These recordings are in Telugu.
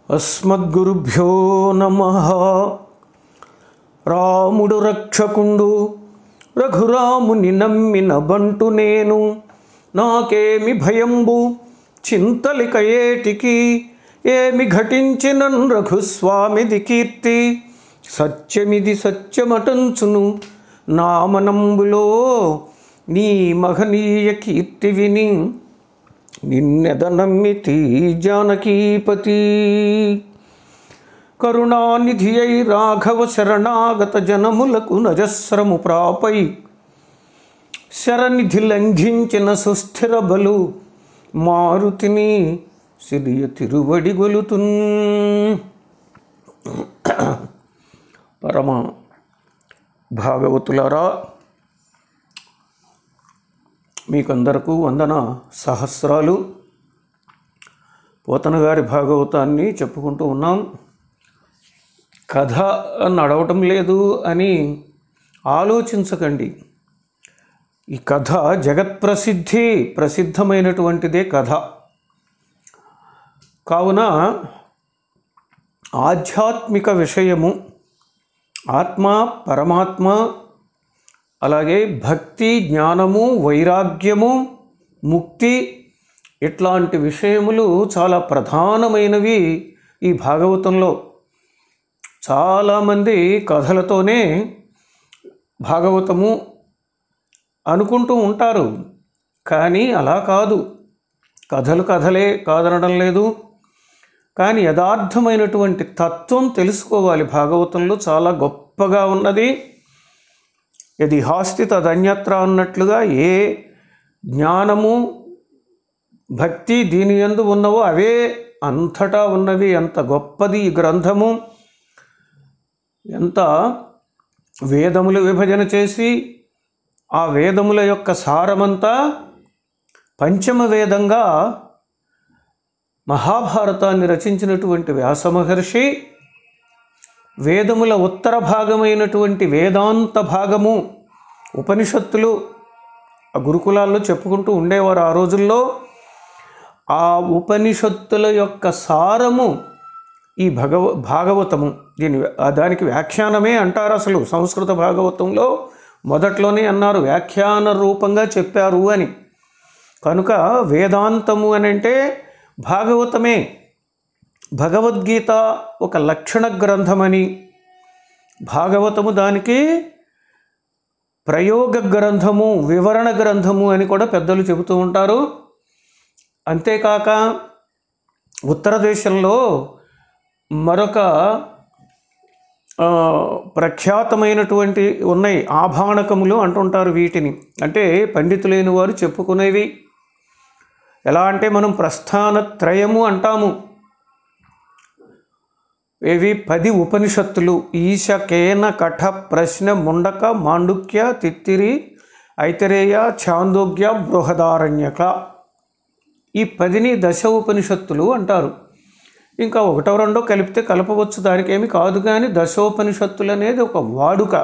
అస్మద్గురుభ్యో నమ రాముడు రక్షకుండు రఘురాముని నమ్మిన బంటు నేను నాకేమి భయంబు చింతలిక ఏటికి ఏమి ఘటించినన్ రఘుస్వామిది కీర్తి సత్యమిది సత్యమటంచును నామనంబులో నీ మహనీయ కీర్తి విని నిన్నెద నమ్మితి జానకీపతి కరుణానిధి అయి రాఘవ శరణాగత జనములకు నజస్రము ప్రాపై శరనిధి లంఘించిన సుస్థిర బలు మారుతిని సిరియ తిరువడి గొలుతున్ పరమ భాగవతులారా మీకందరకు వందన సహస్రాలు పోతన గారి భాగవతాన్ని చెప్పుకుంటూ ఉన్నాం కథ నడవటం లేదు అని ఆలోచించకండి ఈ కథ జగత్ప్రసిద్ధి ప్రసిద్ధమైనటువంటిదే కథ కావున ఆధ్యాత్మిక విషయము ఆత్మ పరమాత్మ అలాగే భక్తి జ్ఞానము వైరాగ్యము ముక్తి ఇట్లాంటి విషయములు చాలా ప్రధానమైనవి ఈ భాగవతంలో చాలామంది కథలతోనే భాగవతము అనుకుంటూ ఉంటారు కానీ అలా కాదు కథలు కథలే కాదనడం లేదు కానీ యథార్థమైనటువంటి తత్వం తెలుసుకోవాలి భాగవతంలో చాలా గొప్పగా ఉన్నది ఇది హాస్తి తదన్యత్ర అన్నట్లుగా ఏ జ్ఞానము భక్తి దీని ఎందు ఉన్నవో అవే అంతటా ఉన్నవి ఎంత గొప్పది ఈ గ్రంథము ఎంత వేదములు విభజన చేసి ఆ వేదముల యొక్క సారమంతా పంచమ వేదంగా మహాభారతాన్ని రచించినటువంటి వ్యాసమహర్షి వేదముల ఉత్తర భాగమైనటువంటి వేదాంత భాగము ఉపనిషత్తులు ఆ గురుకులాల్లో చెప్పుకుంటూ ఉండేవారు ఆ రోజుల్లో ఆ ఉపనిషత్తుల యొక్క సారము ఈ భగవ భాగవతము దీని దానికి వ్యాఖ్యానమే అంటారు అసలు సంస్కృత భాగవతంలో మొదట్లోనే అన్నారు వ్యాఖ్యాన రూపంగా చెప్పారు అని కనుక వేదాంతము అని అంటే భాగవతమే భగవద్గీత ఒక లక్షణ గ్రంథమని భాగవతము దానికి ప్రయోగ గ్రంథము వివరణ గ్రంథము అని కూడా పెద్దలు చెబుతూ ఉంటారు అంతేకాక ఉత్తర దేశంలో మరొక ప్రఖ్యాతమైనటువంటి ఉన్నాయి ఆభాణకములు అంటుంటారు వీటిని అంటే పండితులైన వారు చెప్పుకునేవి ఎలా అంటే మనం ప్రస్థాన త్రయము అంటాము ఇవి పది ఉపనిషత్తులు ఈశ కేన కఠ ప్రశ్న ముండక మాండుక్య తిత్తిరి ఐతరేయ ఛాందోగ్య బృహదారణ్యక ఈ పదిని దశ ఉపనిషత్తులు అంటారు ఇంకా ఒకటో రెండో కలిపితే కలపవచ్చు దానికేమి కాదు కానీ దశోపనిషత్తులు అనేది ఒక వాడుక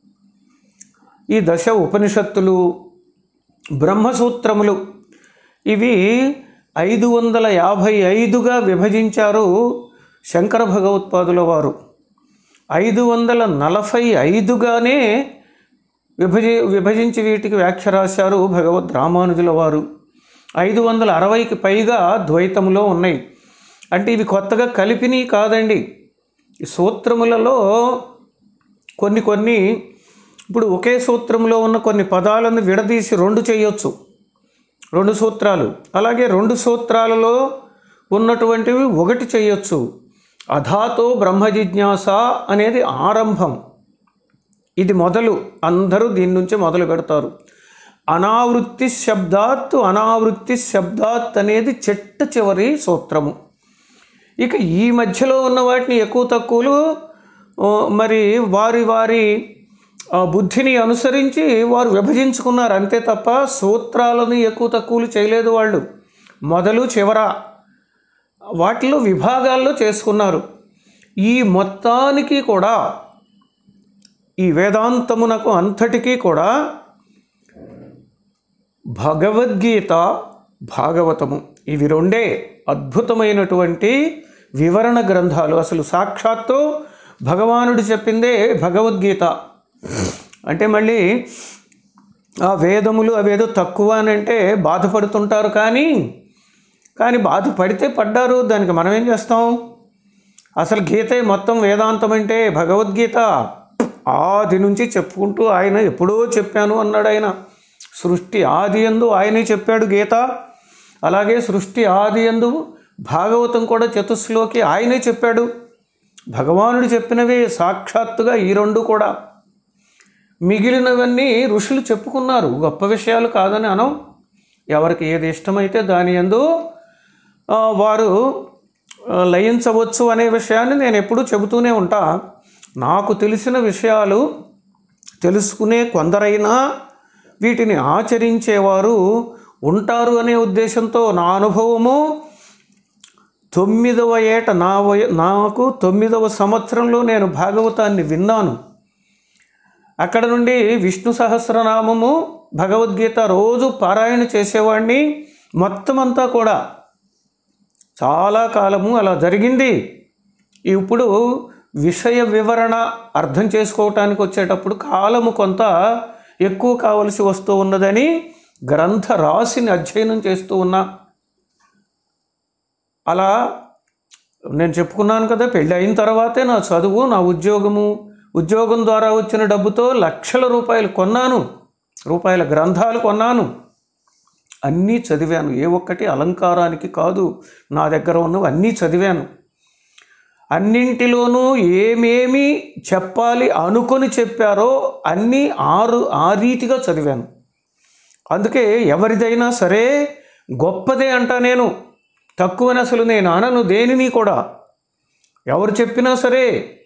ఈ దశ ఉపనిషత్తులు బ్రహ్మసూత్రములు ఇవి ఐదు వందల యాభై ఐదుగా విభజించారు శంకర భగవత్పాదుల వారు ఐదు వందల నలభై ఐదుగానే విభజి విభజించి వీటికి వ్యాఖ్య రాశారు భగవద్ రామానుజుల వారు ఐదు వందల అరవైకి పైగా ద్వైతములో ఉన్నాయి అంటే ఇవి కొత్తగా కలిపినవి కాదండి ఈ సూత్రములలో కొన్ని కొన్ని ఇప్పుడు ఒకే సూత్రంలో ఉన్న కొన్ని పదాలను విడదీసి రెండు చేయొచ్చు రెండు సూత్రాలు అలాగే రెండు సూత్రాలలో ఉన్నటువంటివి ఒకటి చేయొచ్చు అధాతో బ్రహ్మ జిజ్ఞాస అనేది ఆరంభం ఇది మొదలు అందరూ దీని నుంచే మొదలు పెడతారు అనావృత్తి శబ్దాత్ అనావృత్తి శబ్దాత్ అనేది చెట్ట చివరి సూత్రము ఇక ఈ మధ్యలో ఉన్న వాటిని ఎక్కువ తక్కువలు మరి వారి వారి బుద్ధిని అనుసరించి వారు విభజించుకున్నారు అంతే తప్ప సూత్రాలను ఎక్కువ తక్కువలు చేయలేదు వాళ్ళు మొదలు చివర వాటిలో విభాగాల్లో చేసుకున్నారు ఈ మొత్తానికి కూడా ఈ వేదాంతమునకు అంతటికీ కూడా భగవద్గీత భాగవతము ఇవి రెండే అద్భుతమైనటువంటి వివరణ గ్రంథాలు అసలు సాక్షాత్తు భగవానుడు చెప్పిందే భగవద్గీత అంటే మళ్ళీ ఆ వేదములు అవేదో తక్కువ అని అంటే బాధపడుతుంటారు కానీ కానీ బాధపడితే పడ్డారు దానికి మనం ఏం చేస్తాం అసలు గీతే మొత్తం వేదాంతం అంటే భగవద్గీత ఆది నుంచి చెప్పుకుంటూ ఆయన ఎప్పుడో చెప్పాను అన్నాడు ఆయన సృష్టి ఆది ఎందు ఆయనే చెప్పాడు గీత అలాగే సృష్టి ఆది ఎందు భాగవతం కూడా చతుస్లోకి ఆయనే చెప్పాడు భగవానుడు చెప్పినవే సాక్షాత్తుగా ఈ రెండు కూడా మిగిలినవన్నీ ఋషులు చెప్పుకున్నారు గొప్ప విషయాలు కాదని అనం ఎవరికి ఏది ఇష్టమైతే దాని ఎందు ఆ, వారు ఆ, లయించవచ్చు అనే విషయాన్ని నేను ఎప్పుడూ చెబుతూనే ఉంటా నాకు తెలిసిన విషయాలు తెలుసుకునే కొందరైనా వీటిని ఆచరించేవారు ఉంటారు అనే ఉద్దేశంతో నా అనుభవము తొమ్మిదవ ఏట నా వయ నాకు తొమ్మిదవ సంవత్సరంలో నేను భాగవతాన్ని విన్నాను అక్కడ నుండి విష్ణు సహస్రనామము భగవద్గీత రోజు పారాయణ చేసేవాడిని మొత్తం అంతా కూడా చాలా కాలము అలా జరిగింది ఇప్పుడు విషయ వివరణ అర్థం చేసుకోవటానికి వచ్చేటప్పుడు కాలము కొంత ఎక్కువ కావలసి వస్తూ ఉన్నదని గ్రంథ రాశిని అధ్యయనం చేస్తూ ఉన్నా అలా నేను చెప్పుకున్నాను కదా పెళ్ళి అయిన తర్వాతే నా చదువు నా ఉద్యోగము ఉద్యోగం ద్వారా వచ్చిన డబ్బుతో లక్షల రూపాయలు కొన్నాను రూపాయల గ్రంథాలు కొన్నాను అన్నీ చదివాను ఏ ఒక్కటి అలంకారానికి కాదు నా దగ్గర ఉన్నవి అన్నీ చదివాను అన్నింటిలోనూ ఏమేమి చెప్పాలి అనుకొని చెప్పారో అన్నీ ఆరు ఆ రీతిగా చదివాను అందుకే ఎవరిదైనా సరే గొప్పదే అంటా నేను తక్కువని అసలు నేను అనను దేనిని కూడా ఎవరు చెప్పినా సరే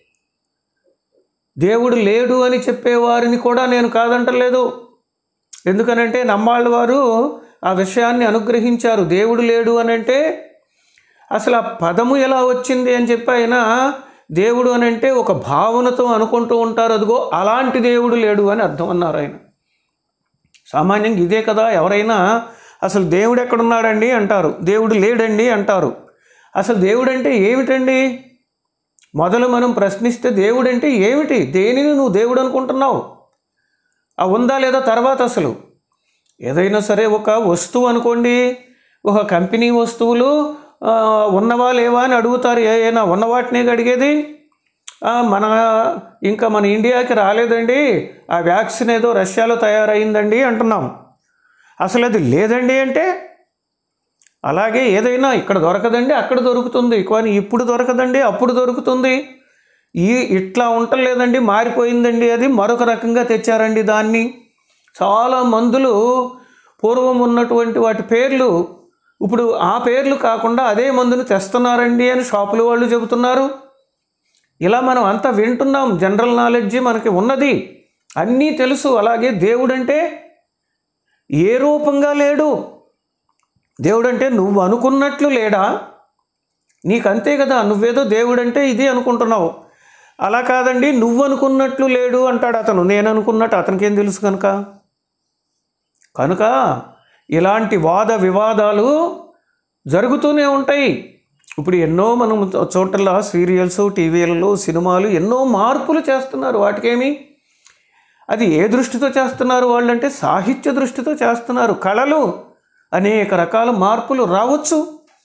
దేవుడు లేడు అని చెప్పేవారిని కూడా నేను కాదంటలేదు ఎందుకనంటే నమ్మాళ్ళ వారు ఆ విషయాన్ని అనుగ్రహించారు దేవుడు లేడు అని అంటే అసలు ఆ పదము ఎలా వచ్చింది అని చెప్పి ఆయన దేవుడు అని అంటే ఒక భావనతో అనుకుంటూ ఉంటారు అదిగో అలాంటి దేవుడు లేడు అని అర్థం అన్నారు ఆయన సామాన్యంగా ఇదే కదా ఎవరైనా అసలు దేవుడు ఎక్కడున్నాడండి అంటారు దేవుడు లేడండి అంటారు అసలు దేవుడు అంటే ఏమిటండి మొదలు మనం ప్రశ్నిస్తే దేవుడు అంటే ఏమిటి దేనిని నువ్వు దేవుడు అనుకుంటున్నావు ఆ ఉందా లేదా తర్వాత అసలు ఏదైనా సరే ఒక వస్తువు అనుకోండి ఒక కంపెనీ వస్తువులు ఆ, ఉన్నవా లేవా అని అడుగుతారు ఏమైనా ఉన్న వాటినే అడిగేది ఆ, మన ఇంకా మన ఇండియాకి రాలేదండి ఆ వ్యాక్సిన్ ఏదో రష్యాలో తయారైందండి అంటున్నాం అసలు అది లేదండి అంటే అలాగే ఏదైనా ఇక్కడ దొరకదండి అక్కడ దొరుకుతుంది కానీ ఇప్పుడు దొరకదండి అప్పుడు దొరుకుతుంది ఈ ఇట్లా ఉండలేదండి మారిపోయిందండి అది మరొక రకంగా తెచ్చారండి దాన్ని చాలా మందులు పూర్వం ఉన్నటువంటి వాటి పేర్లు ఇప్పుడు ఆ పేర్లు కాకుండా అదే మందును తెస్తున్నారండి అని షాపుల వాళ్ళు చెబుతున్నారు ఇలా మనం అంతా వింటున్నాం జనరల్ నాలెడ్జి మనకి ఉన్నది అన్నీ తెలుసు అలాగే దేవుడంటే ఏ రూపంగా లేడు దేవుడంటే నువ్వు అనుకున్నట్లు లేడా నీకు అంతే కదా నువ్వేదో దేవుడంటే ఇది అనుకుంటున్నావు అలా కాదండి నువ్వు అనుకున్నట్లు లేడు అంటాడు అతను నేను అనుకున్నట్టు అతనికేం తెలుసు కనుక కనుక ఇలాంటి వాద వివాదాలు జరుగుతూనే ఉంటాయి ఇప్పుడు ఎన్నో మనం చోట్ల సీరియల్స్ టీవీలలో సినిమాలు ఎన్నో మార్పులు చేస్తున్నారు వాటికేమి అది ఏ దృష్టితో చేస్తున్నారు వాళ్ళంటే సాహిత్య దృష్టితో చేస్తున్నారు కళలు అనేక రకాల మార్పులు రావచ్చు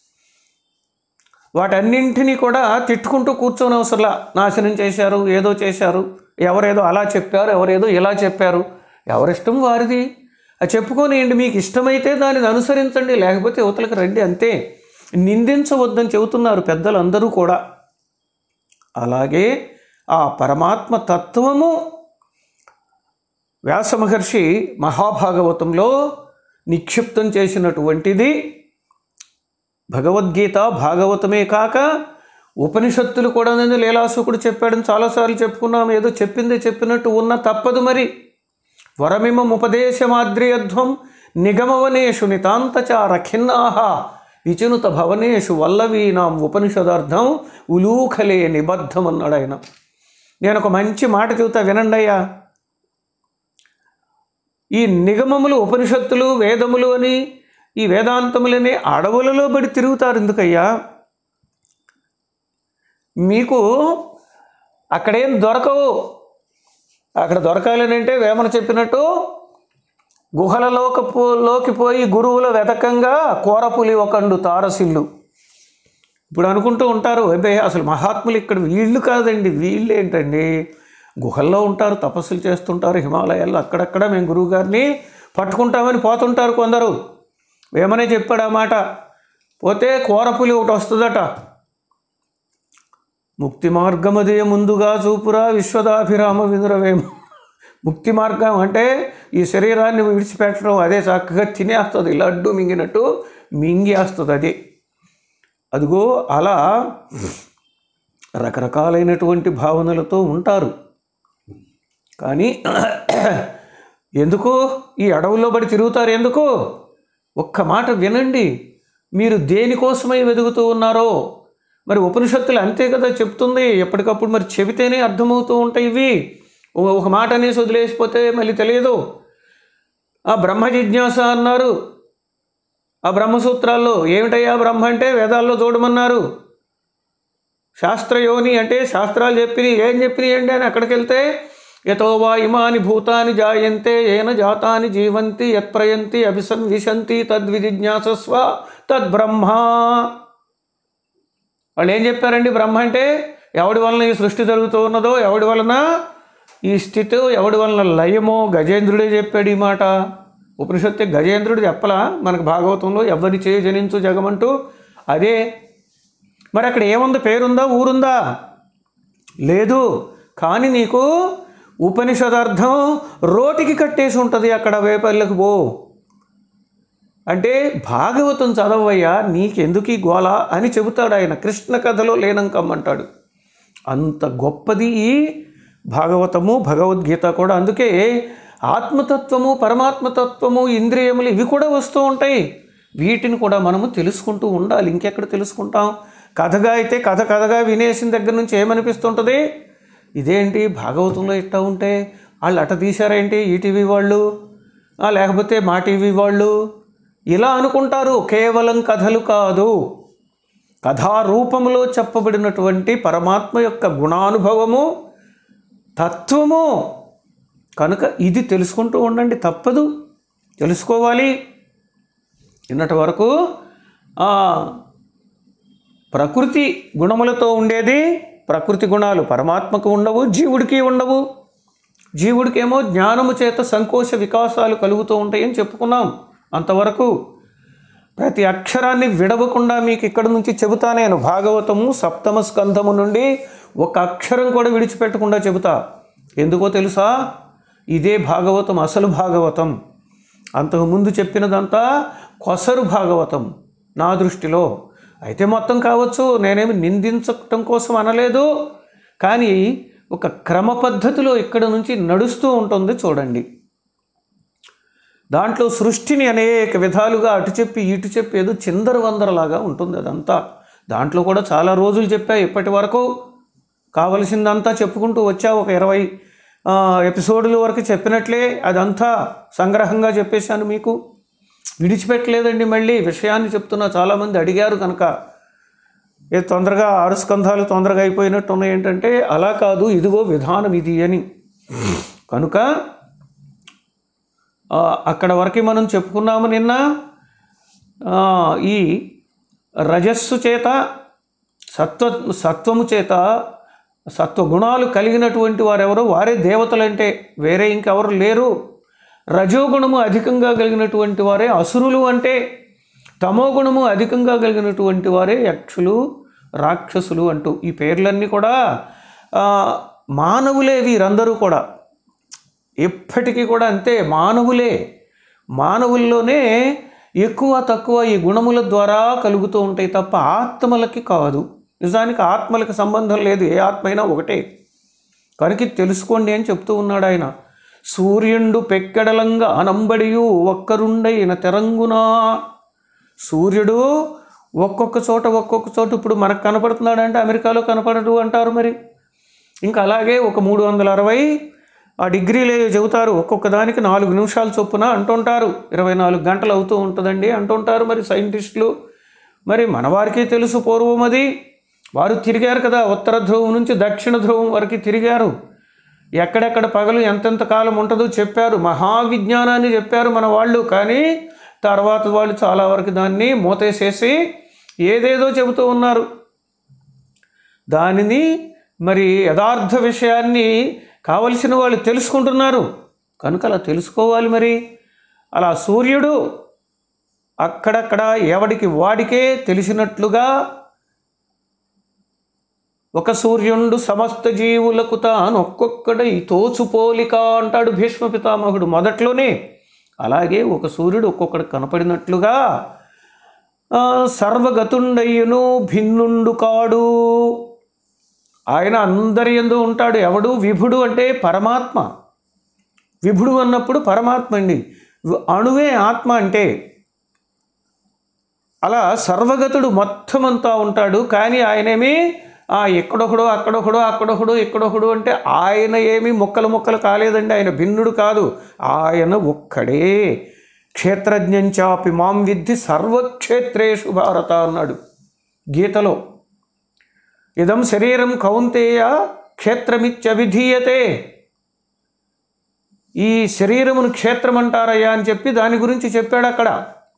వాటన్నింటినీ కూడా తిట్టుకుంటూ కూర్చొని అవసరంలా నాశనం చేశారు ఏదో చేశారు ఎవరేదో అలా చెప్పారు ఎవరేదో ఇలా చెప్పారు ఎవరిష్టం వారిది అది చెప్పుకోనియండి మీకు ఇష్టమైతే దానిని అనుసరించండి లేకపోతే యువతలకు రండి అంతే నిందించవద్దని చెబుతున్నారు పెద్దలు అందరూ కూడా అలాగే ఆ పరమాత్మ తత్వము వ్యాస మహర్షి మహాభాగవతంలో నిక్షిప్తం చేసినటువంటిది భగవద్గీత భాగవతమే కాక ఉపనిషత్తులు కూడా నేను లీలాసుకుడు చెప్పాడని చాలాసార్లు చెప్పుకున్నాం ఏదో చెప్పిందే చెప్పినట్టు ఉన్న తప్పదు మరి వరమిమం ఉపదేశమాద్రియధ్వం నిగమవనేషు నితాంతచార ఖిన్నాహ విచినుత భవనేషు వల్లవీనాం ఉపనిషదార్థం ఉలూఖలే నిబద్ధం అన్నాడు ఆయన నేను ఒక మంచి మాట చెబుతా వినండి అయ్యా ఈ నిగమములు ఉపనిషత్తులు వేదములు అని ఈ వేదాంతములని అడవులలో పడి తిరుగుతారు ఎందుకయ్యా మీకు అక్కడేం దొరకవు అక్కడ దొరకాలని అంటే వేమన చెప్పినట్టు గుహలలోకి పో- లోకి పోయి గురువుల వెతకంగా కోరపులి ఒకండు తారసిల్లు ఇప్పుడు అనుకుంటూ ఉంటారు అబ్బే అసలు మహాత్ములు ఇక్కడ వీళ్ళు కాదండి వీళ్ళు ఏంటండి గుహల్లో ఉంటారు తపస్సులు చేస్తుంటారు హిమాలయాల్లో అక్కడక్కడ మేము గురువు గారిని పట్టుకుంటామని పోతుంటారు కొందరు వేమనే చెప్పాడు ఆ మాట పోతే కోరపులి ఒకటి వస్తుందట ముక్తి మార్గమదే ముందుగా చూపురా విశ్వదాభిరామ వినురవేమ ముక్తి మార్గం అంటే ఈ శరీరాన్ని విడిచిపెట్టడం అదే చక్కగా తినేస్తుంది లడ్డు మింగినట్టు మింగేస్తుంది అది అదిగో అలా రకరకాలైనటువంటి భావనలతో ఉంటారు కానీ ఎందుకు ఈ అడవుల్లో పడి తిరుగుతారు ఎందుకు ఒక్క మాట వినండి మీరు దేనికోసమై వెతుకుతూ ఉన్నారో మరి ఉపనిషత్తులు అంతే కదా చెప్తుంది ఎప్పటికప్పుడు మరి చెబితేనే అర్థమవుతూ ఉంటాయి ఇవి ఓ- ఒక మాట అనేసి వదిలేసిపోతే మళ్ళీ తెలియదు ఆ బ్రహ్మ జిజ్ఞాస అన్నారు ఆ బ్రహ్మసూత్రాల్లో ఏమిటయ్యా బ్రహ్మ అంటే వేదాల్లో చూడమన్నారు శాస్త్రయోని అంటే శాస్త్రాలు చెప్పినవి ఏం చెప్పినాయి అండి అని అక్కడికి వెళ్తే యతో వా ఇమాని భూతాని జాయంతే ఏన జాతాని జీవంతి యత్ప్రయంతి అభిసంవిశంతి తద్విజిజ్ఞాసస్వ తద్బ్రహ్మ వాళ్ళు ఏం చెప్పారండి బ్రహ్మ అంటే ఎవడి వలన ఈ సృష్టి జరుగుతూ ఉన్నదో ఎవడి వలన ఈ స్థితి ఎవడి వలన లయమో గజేంద్రుడే చెప్పాడు ఈ మాట ఉపనిషత్తు గజేంద్రుడు చెప్పలా మనకు భాగవతంలో ఎవరి చేయ జనించు జగమంటూ అదే మరి అక్కడ ఏముంది పేరుందా ఊరుందా లేదు కానీ నీకు ఉపనిషదార్థం రోటికి కట్టేసి ఉంటుంది అక్కడ వేపల్లెకు పో అంటే భాగవతం చదవయ్యా నీకెందుకు ఈ గోల అని చెబుతాడు ఆయన కృష్ణ కథలో లేనంకమ్మంటాడు అంత గొప్పది ఈ భాగవతము భగవద్గీత కూడా అందుకే ఆత్మతత్వము పరమాత్మతత్వము ఇంద్రియములు ఇవి కూడా వస్తూ ఉంటాయి వీటిని కూడా మనము తెలుసుకుంటూ ఉండాలి ఇంకెక్కడ తెలుసుకుంటాం కథగా అయితే కథ కథగా వినేసిన దగ్గర నుంచి ఏమనిపిస్తుంటుంది ఇదేంటి భాగవతంలో ఇట్టా ఉంటే వాళ్ళు అట తీశారేంటి ఈటీవీ వాళ్ళు ఆ, లేకపోతే మా టీవీ వాళ్ళు ఇలా అనుకుంటారు కేవలం కథలు కాదు కథారూపంలో చెప్పబడినటువంటి పరమాత్మ యొక్క గుణానుభవము తత్వము కనుక ఇది తెలుసుకుంటూ ఉండండి తప్పదు తెలుసుకోవాలి నిన్నటి వరకు ఆ, ప్రకృతి గుణములతో ఉండేది ప్రకృతి గుణాలు పరమాత్మకు ఉండవు జీవుడికి ఉండవు జీవుడికేమో జ్ఞానము చేత సంకోచ వికాసాలు కలుగుతూ ఉంటాయని చెప్పుకున్నాం అంతవరకు ప్రతి అక్షరాన్ని విడవకుండా మీకు ఇక్కడి నుంచి చెబుతా నేను భాగవతము సప్తమ స్కంధము నుండి ఒక అక్షరం కూడా విడిచిపెట్టకుండా చెబుతా ఎందుకో తెలుసా ఇదే భాగవతం అసలు భాగవతం అంతకుముందు చెప్పినదంతా కొసరు భాగవతం నా దృష్టిలో అయితే మొత్తం కావచ్చు నేనేమి నిందించటం కోసం అనలేదు కానీ ఒక క్రమ పద్ధతిలో ఇక్కడ నుంచి నడుస్తూ ఉంటుంది చూడండి దాంట్లో సృష్టిని అనేక విధాలుగా అటు చెప్పి ఇటు చెప్పి ఏదో చిందరవందరలాగా ఉంటుంది అదంతా దాంట్లో కూడా చాలా రోజులు చెప్పా ఇప్పటి వరకు కావలసిందంతా చెప్పుకుంటూ వచ్చా ఒక ఇరవై ఆ, ఎపిసోడుల వరకు చెప్పినట్లే అదంతా సంగ్రహంగా చెప్పేశాను మీకు విడిచిపెట్టలేదండి మళ్ళీ విషయాన్ని చెప్తున్నా చాలామంది అడిగారు కనుక ఏ తొందరగా ఆరు స్కంధాలు తొందరగా అయిపోయినట్టు ఉన్నాయి ఏంటంటే అలా కాదు ఇదిగో విధానం ఇది అని కనుక ఆ, అక్కడ వరకు మనం చెప్పుకున్నాము నిన్న ఆ, ఈ రజస్సు చేత సత్వ సత్వము చేత సత్వగుణాలు కలిగినటువంటి వారెవరో వారే దేవతలంటే వేరే ఇంకెవరు లేరు రజోగుణము అధికంగా కలిగినటువంటి వారే అసురులు అంటే తమో గుణము అధికంగా కలిగినటువంటి వారే యక్షులు రాక్షసులు అంటూ ఈ పేర్లన్నీ కూడా ఆ, మానవులే వీరందరూ కూడా ఎప్పటికీ కూడా అంతే మానవులే మానవుల్లోనే ఎక్కువ తక్కువ ఈ గుణముల ద్వారా కలుగుతూ ఉంటాయి తప్ప ఆత్మలకి కాదు నిజానికి ఆత్మలకి సంబంధం లేదు ఏ ఆత్మ అయినా ఒకటే కనుక ఇది తెలుసుకోండి అని చెప్తూ ఉన్నాడు ఆయన సూర్యుండు పెక్కెడలంగా అనంబడియు ఒక్కరుండైన తెరంగునా సూర్యుడు ఒక్కొక్క చోట ఒక్కొక్క చోట ఇప్పుడు మనకు కనపడుతున్నాడంటే అమెరికాలో కనపడడు అంటారు మరి ఇంకా అలాగే ఒక మూడు వందల అరవై ఆ డిగ్రీలు ఏవో చెబుతారు ఒక్కొక్క దానికి నాలుగు నిమిషాలు చొప్పున అంటుంటారు ఇరవై నాలుగు గంటలు అవుతూ ఉంటుందండి అంటుంటారు మరి సైంటిస్టులు మరి మనవారికి తెలుసు పూర్వం అది వారు తిరిగారు కదా ఉత్తర ధ్రువం నుంచి దక్షిణ ధ్రువం వరకు తిరిగారు ఎక్కడెక్కడ పగలు ఎంతెంత కాలం ఉంటుందో చెప్పారు మహావిజ్ఞానాన్ని చెప్పారు మన వాళ్ళు కానీ తర్వాత వాళ్ళు చాలా వరకు దాన్ని మూతేసేసి ఏదేదో చెబుతూ ఉన్నారు దానిని మరి యథార్థ విషయాన్ని కావలసిన వాళ్ళు తెలుసుకుంటున్నారు కనుక అలా తెలుసుకోవాలి మరి అలా సూర్యుడు అక్కడక్కడ ఎవడికి వాడికే తెలిసినట్లుగా ఒక సూర్యుండు సమస్త జీవులకు తాను ఒక్కొక్కడై తోచుపోలిక అంటాడు భీష్మ పితామహుడు మొదట్లోనే అలాగే ఒక సూర్యుడు ఒక్కొక్కడు కనపడినట్లుగా ఆ, సర్వగతుండయ్యును భిన్నుండు కాడు ఆయన అందరి ఎందు ఉంటాడు ఎవడు విభుడు అంటే పరమాత్మ విభుడు అన్నప్పుడు పరమాత్మ అండి అణువే ఆత్మ అంటే అలా సర్వగతుడు మొత్తం అంతా ఉంటాడు కానీ ఆయనేమి ఆ ఎక్కడొకడో అక్కడొకడో అక్కడొకడో ఎక్కడొకడు అంటే ఆయన ఏమి మొక్కలు మొక్కలు కాలేదండి ఆయన భిన్నుడు కాదు ఆయన ఒక్కడే క్షేత్రజ్ఞంచాపి మాం విద్ధి సర్వక్షేత్రేషు భారత అన్నాడు గీతలో ఇదం శరీరం కౌంతేయ క్షేత్రమిత్యవిధీయతే ఈ శరీరమును క్షేత్రం అంటారయ్యా అని చెప్పి దాని గురించి చెప్పాడు అక్కడ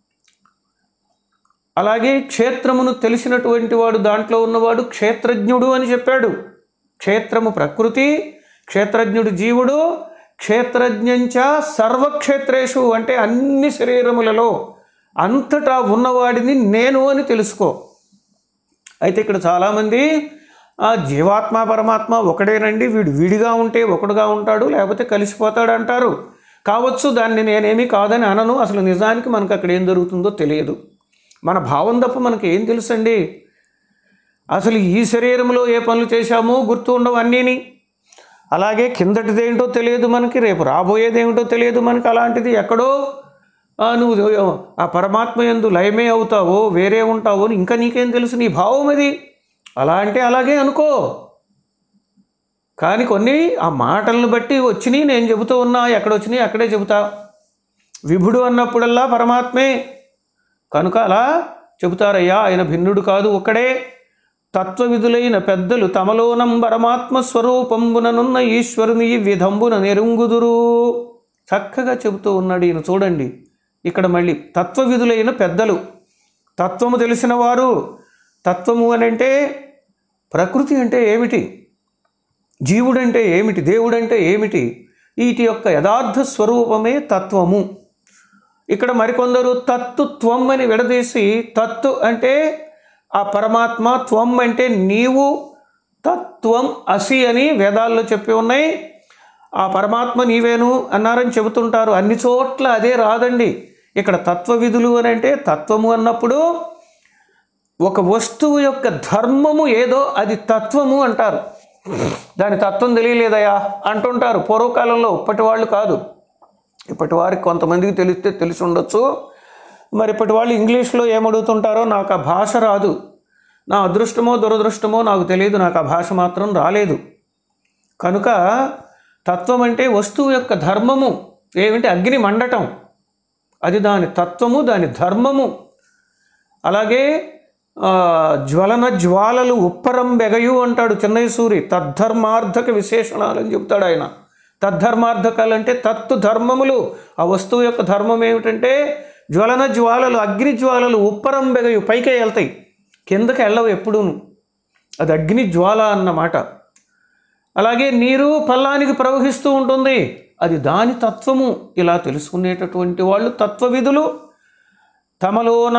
అలాగే క్షేత్రమును తెలిసినటువంటి వాడు దాంట్లో ఉన్నవాడు క్షేత్రజ్ఞుడు అని చెప్పాడు క్షేత్రము ప్రకృతి క్షేత్రజ్ఞుడు జీవుడు క్షేత్రజ్ఞంచ సర్వక్షేత్రేషు అంటే అన్ని శరీరములలో అంతటా ఉన్నవాడిని నేను అని తెలుసుకో అయితే ఇక్కడ చాలామంది ఆ జీవాత్మ పరమాత్మ ఒకడేనండి వీడు విడిగా ఉంటే ఒకడుగా ఉంటాడు లేకపోతే కలిసిపోతాడు అంటారు కావచ్చు దాన్ని నేనేమీ కాదని అనను అసలు నిజానికి మనకు అక్కడ ఏం జరుగుతుందో తెలియదు మన భావం తప్ప మనకి ఏం తెలుసండి అసలు ఈ శరీరంలో ఏ పనులు చేశామో గుర్తు ఉండవు అన్నీని అలాగే కిందటిదేంటో తెలియదు మనకి రేపు రాబోయేదేమిటో తెలియదు మనకి అలాంటిది ఎక్కడో ఆ, నువ్వు ఆ పరమాత్మ ఎందు లయమే అవుతావో వేరే ఉంటావో అని ఇంకా నీకేం తెలుసు నీ భావం అది అలా అంటే అలాగే అనుకో కానీ కొన్ని ఆ మాటలను బట్టి వచ్చినాయి నేను చెబుతూ ఉన్నా ఎక్కడ వచ్చినాయి అక్కడే చెబుతా విభుడు అన్నప్పుడల్లా పరమాత్మే కనుక అలా చెబుతారయ్యా ఆయన భిన్నుడు కాదు ఒక్కడే తత్వవిధులైన పెద్దలు తమలోనం పరమాత్మ స్వరూపంబుననున్న ఈశ్వరుని ఈ విధంబున నెరుంగుదురు చక్కగా చెబుతూ ఉన్నాడు ఈయన చూడండి ఇక్కడ మళ్ళీ తత్వవిధులైన పెద్దలు తత్వము తెలిసిన వారు తత్వము అని అంటే ప్రకృతి అంటే ఏమిటి జీవుడంటే ఏమిటి దేవుడంటే ఏమిటి వీటి యొక్క యథార్థ స్వరూపమే తత్వము ఇక్కడ మరికొందరు తత్తు త్వం అని విడదీసి తత్తు అంటే ఆ పరమాత్మ త్వం అంటే నీవు తత్వం అసి అని వేదాల్లో చెప్పి ఉన్నాయి ఆ పరమాత్మ నీవేను అన్నారని చెబుతుంటారు అన్ని చోట్ల అదే రాదండి ఇక్కడ తత్వ విధులు అని అంటే తత్వము అన్నప్పుడు ఒక వస్తువు యొక్క ధర్మము ఏదో అది తత్వము అంటారు దాని తత్వం తెలియలేదయా అంటుంటారు పూర్వకాలంలో ఇప్పటి వాళ్ళు కాదు ఇప్పటి వారికి కొంతమందికి తెలిస్తే తెలిసి ఉండొచ్చు మరి ఇప్పటి వాళ్ళు ఇంగ్లీష్లో ఏమడుగుతుంటారో నాకు ఆ భాష రాదు నా అదృష్టమో దురదృష్టమో నాకు తెలియదు నాకు ఆ భాష మాత్రం రాలేదు కనుక తత్వం అంటే వస్తువు యొక్క ధర్మము ఏమిటి అగ్ని మండటం అది దాని తత్వము దాని ధర్మము అలాగే ఆ, జ్వలన జ్వాలలు ఉప్పరం బెగయు అంటాడు చెన్నై సూరి తద్ధర్మార్థక విశేషణాలు అని చెప్తాడు ఆయన తద్ధర్మార్థకాలు అంటే తత్తు ధర్మములు ఆ వస్తువు యొక్క ధర్మం ఏమిటంటే జ్వలన జ్వాలలు అగ్ని జ్వాలలు ఉప్పరం బెగయు పైకే వెళ్తాయి కిందకి వెళ్ళవు ఎప్పుడూను అది అగ్ని జ్వాల అన్నమాట అలాగే నీరు పల్లానికి ప్రవహిస్తూ ఉంటుంది అది దాని తత్వము ఇలా తెలుసుకునేటటువంటి వాళ్ళు తత్వవిధులు తమలోన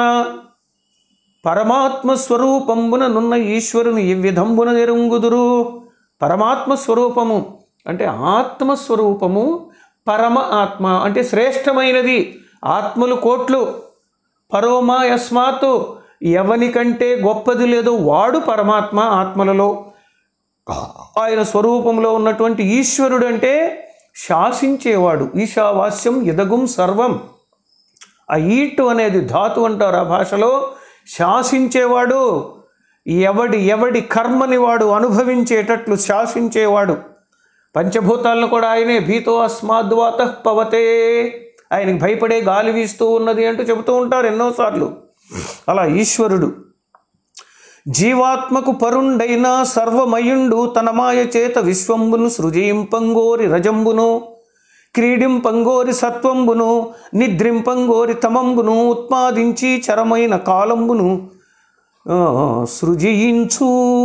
పరమాత్మ స్వరూపంబున నున్న ఈశ్వరుని ఈ విధంబున నెరుంగుదురు పరమాత్మ స్వరూపము అంటే ఆత్మస్వరూపము పరమ ఆత్మ అంటే శ్రేష్టమైనది ఆత్మలు కోట్లు పరోమా యస్మాత్ ఎవనికంటే గొప్పది లేదో వాడు పరమాత్మ ఆత్మలలో ఆయన స్వరూపంలో ఉన్నటువంటి ఈశ్వరుడు అంటే శాసించేవాడు ఈశావాస్యం ఇదగుం సర్వం ఆ ఈటు అనేది ధాతు అంటారు ఆ భాషలో శాసించేవాడు ఎవడి ఎవడి కర్మని వాడు అనుభవించేటట్లు శాసించేవాడు పంచభూతాలను కూడా ఆయనే భీతో అస్మాద్వాత పవతే ఆయనకి భయపడే గాలి వీస్తూ ఉన్నది అంటూ చెబుతూ ఉంటారు ఎన్నోసార్లు అలా ఈశ్వరుడు జీవాత్మకు పరుండైన సర్వమయుండు తన మాయ చేత విశ్వంబును సృజింపంగోరి రజంబును క్రీడింపంగోరి సత్వంబును నిద్రింపంగోరి తమంబును ఉత్పాదించి చరమైన కాలంబును ఆ, సృజించు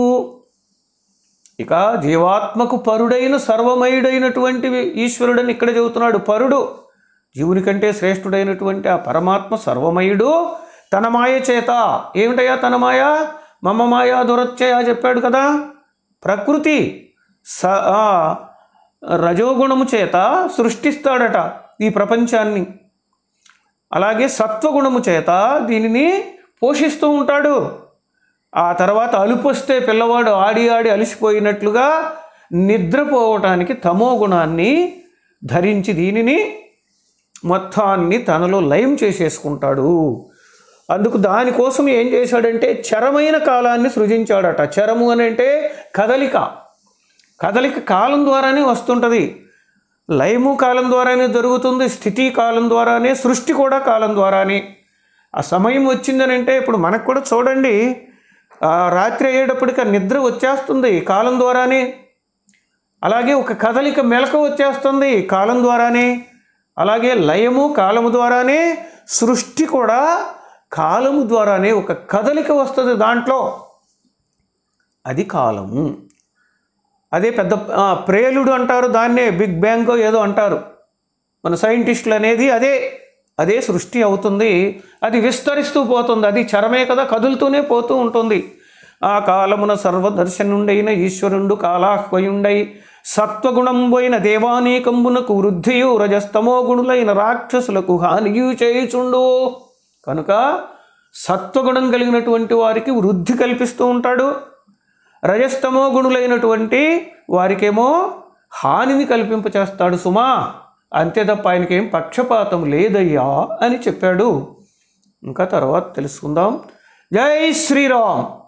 ఇక జీవాత్మకు పరుడైన సర్వమయుడైనటువంటి ఈశ్వరుడని ఇక్కడ చెబుతున్నాడు పరుడు జీవుని కంటే శ్రేష్ఠుడైనటువంటి ఆ పరమాత్మ సర్వమయుడు తన మాయ చేత ఏమిటయ్యా తన మాయ మమ మాయ దురత్యయ చెప్పాడు కదా ప్రకృతి స ఆ, రజోగుణము చేత సృష్టిస్తాడట ఈ ప్రపంచాన్ని అలాగే సత్వగుణము చేత దీనిని పోషిస్తూ ఉంటాడు ఆ తర్వాత అలుపు వస్తే పిల్లవాడు ఆడి ఆడి అలసిపోయినట్లుగా నిద్రపోవటానికి తమో గుణాన్ని ధరించి దీనిని మొత్తాన్ని తనలో లయం చేసేసుకుంటాడు అందుకు దానికోసం ఏం చేశాడంటే చరమైన కాలాన్ని సృజించాడట చరము అని అంటే కదలిక కదలిక కాలం ద్వారానే వస్తుంటుంది లయము కాలం ద్వారానే జరుగుతుంది స్థితి కాలం ద్వారానే సృష్టి కూడా కాలం ద్వారానే ఆ సమయం వచ్చిందని అంటే ఇప్పుడు మనకు కూడా చూడండి ఆ రాత్రి అయ్యేటప్పటికి ఆ నిద్ర వచ్చేస్తుంది కాలం ద్వారానే అలాగే ఒక కదలిక మెలక వచ్చేస్తుంది కాలం ద్వారానే అలాగే లయము కాలము ద్వారానే సృష్టి కూడా కాలము ద్వారానే ఒక కదలిక వస్తుంది దాంట్లో అది కాలము అదే పెద్ద ఆ, ప్రేలుడు అంటారు దాన్నే బిగ్ బ్యాంగ్ ఏదో అంటారు మన సైంటిస్టులు అనేది అదే అదే సృష్టి అవుతుంది అది విస్తరిస్తూ పోతుంది అది చరమే కదా కదులుతూనే పోతూ ఉంటుంది ఆ కాలమున సర్వదర్శనుండైన ఈశ్వరుండు కాలాహ్వయుండై సత్వగుణంబైన దేవానీకంబునకు వృద్ధియు రజస్తమో గుణులైన రాక్షసులకు హానియు చేయుచుండు కనుక సత్వగుణం కలిగినటువంటి వారికి వృద్ధి కల్పిస్తూ ఉంటాడు రజస్తమో గుణులైనటువంటి వారికేమో హానిని కల్పింపచేస్తాడు సుమా అంతే తప్ప ఆయనకేం పక్షపాతం లేదయ్యా అని చెప్పాడు ఇంకా తర్వాత తెలుసుకుందాం జై శ్రీరామ్